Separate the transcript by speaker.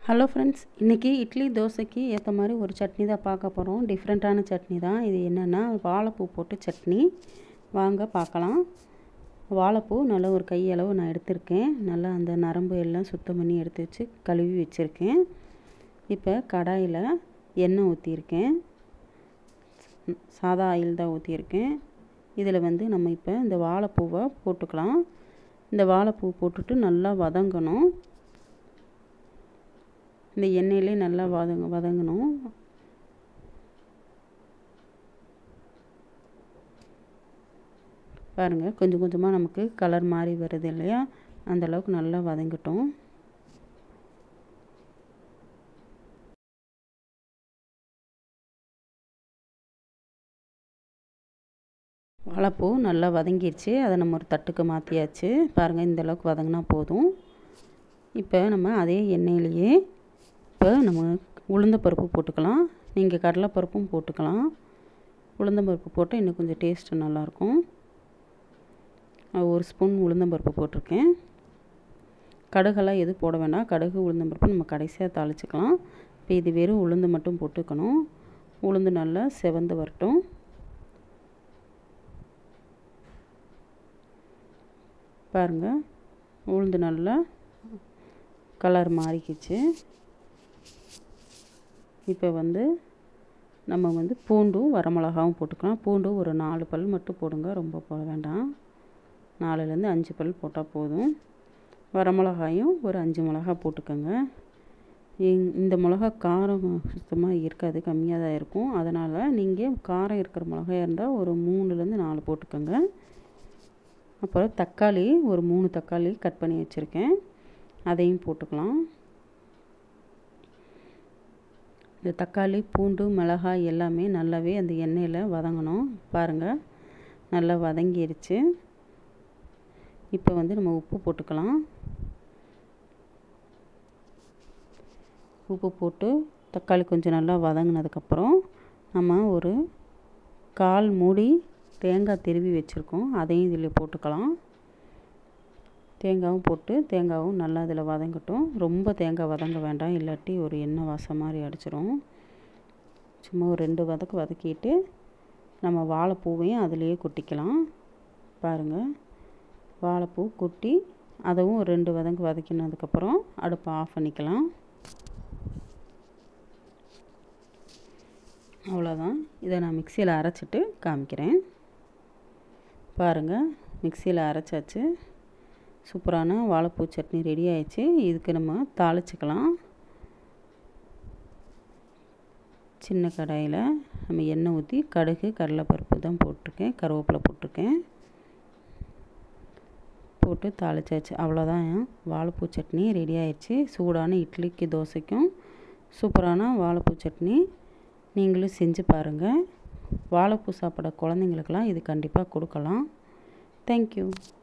Speaker 1: hello friends இன்றைக்கி இட்லி தோசைக்கு ஏற்ற மாதிரி ஒரு சட்னி தான் பார்க்க போகிறோம் டிஃப்ரெண்ட்டான சட்னி தான் இது என்னென்னா வாழைப்பூ போட்டு சட்னி வாங்க பார்க்கலாம் வாழைப்பூ நல்லா ஒரு கையளவு நான் எடுத்திருக்கேன் நல்லா அந்த நரம்பு எல்லாம் சுத்தம் பண்ணி எடுத்து வச்சு கழுவி வச்சுருக்கேன் இப்போ கடாயில் எண்ணெய் ஊற்றியிருக்கேன் சாதா ஆயில் தான் ஊற்றியிருக்கேன் இதில் வந்து நம்ம இப்போ இந்த வாழைப்பூவை போட்டுக்கலாம் இந்த வாழைப்பூ போட்டுட்டு நல்லா வதங்கணும் இந்த எண்ணெயிலே நல்லா வதங்க வதங்கணும் பாருங்கள் கொஞ்சம் கொஞ்சமாக நமக்கு கலர் மாறி வருது இல்லையா அந்த அளவுக்கு நல்லா வதங்கட்டும் வாழைப்பூ நல்லா வதங்கிடுச்சு அதை நம்ம ஒரு தட்டுக்கு மாற்றியாச்சு பாருங்கள் இந்த அளவுக்கு வதங்கினா போதும் இப்போ நம்ம அதே எண்ணெயிலேயே இப்போ நம்ம உளுந்தப்பருப்பு போட்டுக்கலாம் நீங்கள் கடலைப்பருப்பும் போட்டுக்கலாம் உளுந்தம்பருப்பு போட்டால் இன்னும் கொஞ்சம் டேஸ்ட்டு நல்லாயிருக்கும் ஒரு ஸ்பூன் உளுந்தம்பருப்பு போட்டிருக்கேன் கடுகெல்லாம் எதுவும் போட வேண்டாம் கடுகு உளுந்தம்பருப்பு நம்ம கடைசியாக தாளிச்சிக்கலாம் இப்போ இது வெறும் உளுந்து மட்டும் போட்டுக்கணும் உளுந்து நல்லா செவந்து வரட்டும் பாருங்கள் உளுந்து நல்லா கலர் மாறிக்கிச்சு இப்போ வந்து நம்ம வந்து பூண்டும் வரமிளகாவும் போட்டுக்கலாம் பூண்டு ஒரு நாலு பல் மட்டும் போடுங்க ரொம்ப போட வேண்டாம் நாலுலேருந்து அஞ்சு பல் போட்டால் போதும் வரமிளகாயும் ஒரு அஞ்சு மிளகா போட்டுக்கோங்க இந்த மிளகா காரம் சுத்தமாக இருக்காது கம்மியாக தான் இருக்கும் அதனால் நீங்கள் காரம் இருக்கிற மிளகாயாக இருந்தால் ஒரு மூணுலேருந்து நாலு போட்டுக்கோங்க அப்புறம் தக்காளி ஒரு மூணு தக்காளி கட் பண்ணி வச்சுருக்கேன் அதையும் போட்டுக்கலாம் இந்த தக்காளி பூண்டு மிளகாய் எல்லாமே நல்லாவே அந்த எண்ணெயில் வதங்கணும் பாருங்கள் நல்லா வதங்கிடுச்சு இப்போ வந்து நம்ம உப்பு போட்டுக்கலாம் உப்பு போட்டு தக்காளி கொஞ்சம் நல்லா வதங்கினதுக்கப்புறம் நம்ம ஒரு கால் மூடி தேங்காய் திருவி வச்சுருக்கோம் அதையும் இதில் போட்டுக்கலாம் தேங்காயும் போட்டு தேங்காயும் நல்லா இதில் வதங்கட்டும் ரொம்ப தேங்காய் வதங்க வேண்டாம் இல்லாட்டி ஒரு எண்ணெய் வாசம் மாதிரி அடிச்சிடும் சும்மா ஒரு ரெண்டு வதக்கு வதக்கிட்டு நம்ம வாழைப்பூவையும் அதிலேயே கொட்டிக்கலாம் பாருங்கள் வாழைப்பூ கொட்டி அதுவும் ஒரு ரெண்டு வதங்கு வதக்கினதுக்கப்புறம் அடுப்பை ஆஃப் பண்ணிக்கலாம் அவ்வளோதான் இதை நான் மிக்சியில் அரைச்சிட்டு காமிக்கிறேன் பாருங்கள் மிக்சியில் அரைச்சாச்சு சூப்பரான வாழைப்பூ சட்னி ரெடி ஆயிடுச்சு இதுக்கு நம்ம தாளிச்சிக்கலாம் சின்ன கடாயில் நம்ம எண்ணெய் ஊற்றி கடுகு கடலைப்பருப்பு தான் போட்டிருக்கேன் கருவேப்பிலை போட்டிருக்கேன் போட்டு தாளிச்சாச்சு அவ்வளோதான் வாழைப்பூ சட்னி ரெடி ஆயிடுச்சு சூடான இட்லிக்கு தோசைக்கும் சூப்பரான வாழைப்பூ சட்னி நீங்களும் செஞ்சு பாருங்கள் வாழைப்பூ சாப்பிட குழந்தைங்களுக்கெல்லாம் இது கண்டிப்பாக கொடுக்கலாம் தேங்க்யூ